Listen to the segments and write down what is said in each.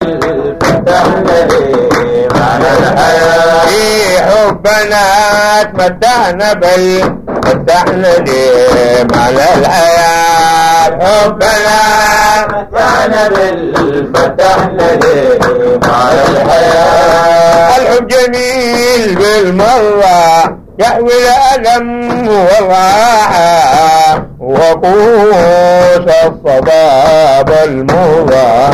بل فتحنا لي معنى الحياة في حبنا تمتعنا بل فتحنا لي معنى الحياة حبنا متعنا بل فتحنا لي معنى الحياة الحب جميل بالمرة يحوي الألم والراحة وقوس الصباب المرة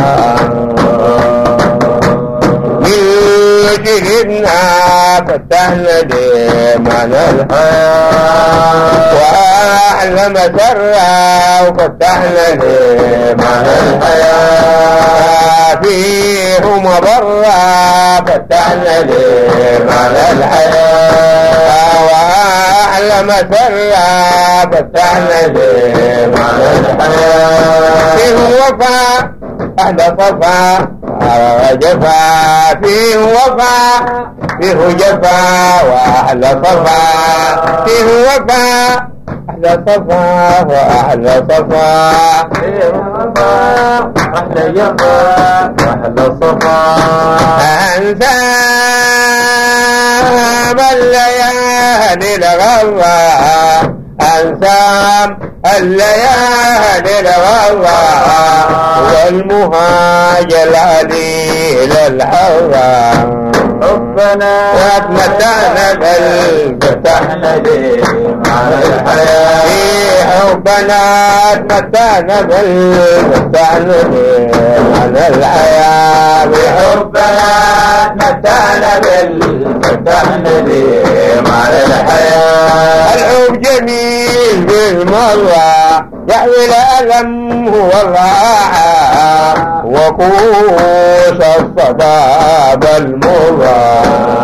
من شربنا فتحنا لمعنى الحياة وأحلى مسرة وفتحنا لمعنى الحياة فيه مضرة فتحنا لمعنى الحياة وأحلى مسرة فتحنا لمعنى الحياة فيه وفاء أهل صفا جفا فيه وفا فيه جفا وأهل صفا فيه وفا أهل صفا وأهل صفا فيه وفاء أهل جفا وأهل صفا أنسام الليالي الغرة أنسام الليالي الغرة والمهاجر عليل الحرة ربنا واتمتعنا بل فتحنا لي معنى الحياة في حبنا اتمتعنا بل فتحنا على الحياة ربنا متعنا بل فتحنا لي معنى الحياة الحب جميل بالمرة يحوي الألم والراحة وقوس الصباب المرة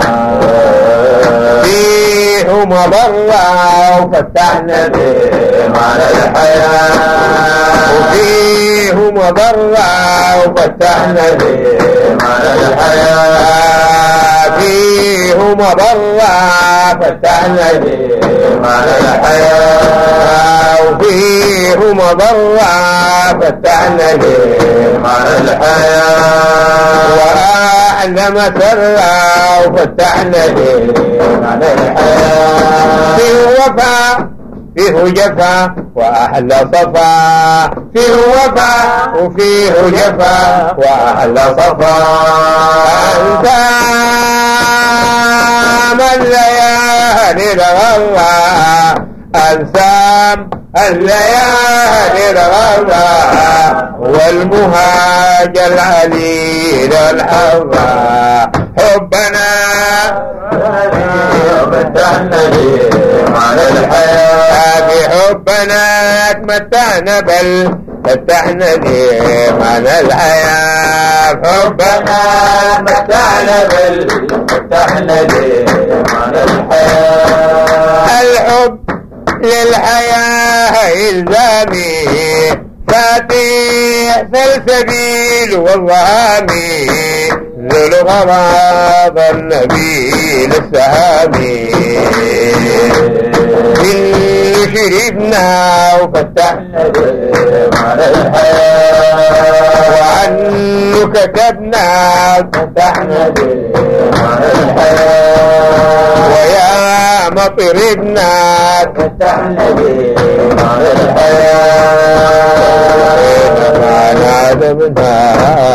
فيه مضرة وفتحنا به معنى الحياة وفيه مضرة وفتحنا به معنى الحياة فيه مضرة فتحنا به معنى الحياة وفيه مضرة فتحنا به معنى الحياة وأعلم سرا وفتحنا به معنى الحياة فيه وفا فيه جفا وأحلى صفا فيه وفا وفيه جفا وأحلى صفا أنت من الليالي الغرة أنسام الليالي الغرة والمهاجر العليل الحرة حبنا فتحنا لي معنى الحياة بحبنا تمتعنا بل فتحنا لي معنى الحياة حبنا متعنا بل فتحنا لي معنى الحياة الحب للحياة إلزامي فاتح سلسبيل والظامي ذو الغراض النبيل السامي من شربنا وفتحنا معنى الحياة وعنه كتبنا فتحنا لي معنى الحياة ويا مطربنا فتحنا لي معنى الحياة ما نادمنا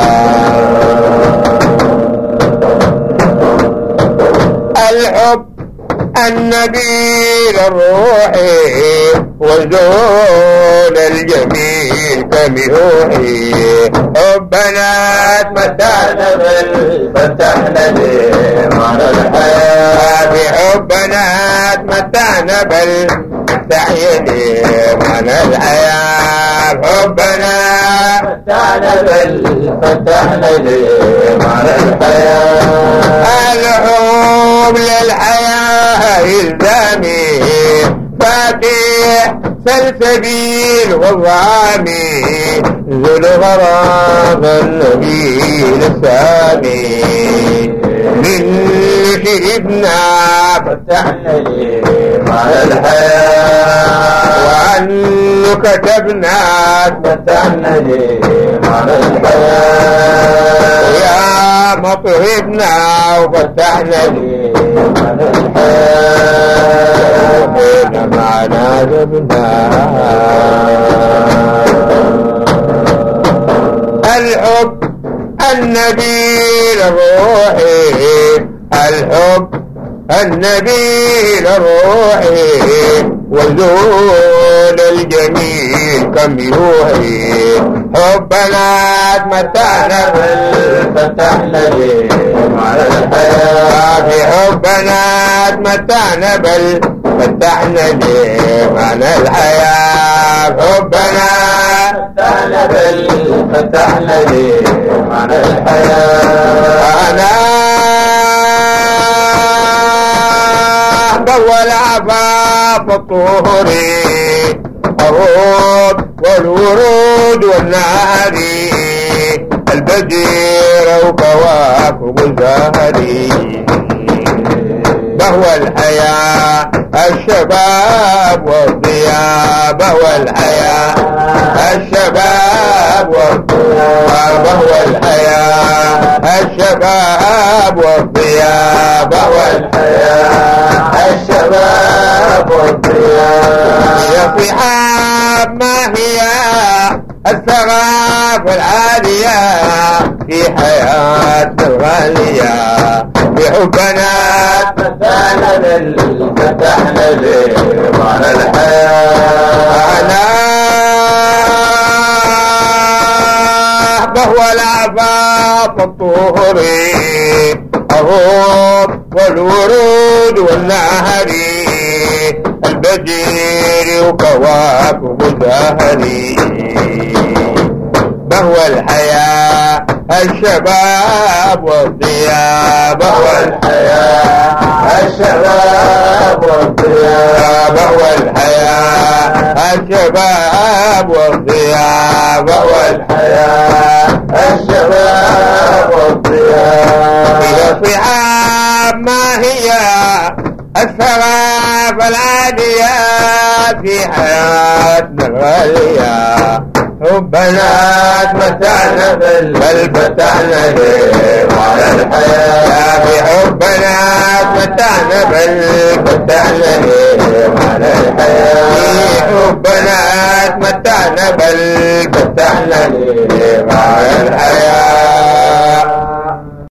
الحب النبيل الروحي والزول الجميل كميوحي حبنا تمتعنا فتحنا بل فتحنا لي معنى الحياة بحبنا تمتعنا بل تحيني من الحياة حبنا فتحنا بل فتحنا لي معنى الحياة الحب للحياة إلزامي فاتح سلسبيل والظامي ذو الغرام النبيل السامي من شربنا فتحنا لي معنى الحياة وعنه كتبنا فتحنا لي معنى الحياة يا مطربنا وفتحنا ليه بين معنا جبنا الحب النبيل الروحي الحب النبيل الروحي وزول الجميل كم يوحي حبنا تمتعنا فتحنا ليه على الحياة في حبنا تمتعنا بل فتحنا ليه معنى الحياة حبنا فتحنا بل فتحنا ليه على الحياة أنا أول عفاف الطهري الروض والورود والنهري البدير وكواكب الزهري بهو الحياة الشباب والضياء بهو الحياة الشباب والضياء بهو الحياة الشباب والضياء بهو الحياة الشباب والضياء يا صحاب ما هي الثغاب العالية في حياتنا الغالية بحبنا فتحنا بل فتحنا ليه على الحياة أنا وهو العفاف الطهري الروض والورود والنهري البدير وكواكب الزهري بهو الحياة الشباب والضياء بهو الحياة الشباب والضياء بهو الحياة الشباب والضياء بهو الحياة الشباب والضياء هي صحاب ما هي الثغاب العالية في حياتنا الغالية حبنا تمتعنا بل بل فتحنا ليه على الحياة في حبنا تمتعنا بل فتحنا ليه على الحياة في حبنا تمتعنا بل فتحنا ليه على الحياة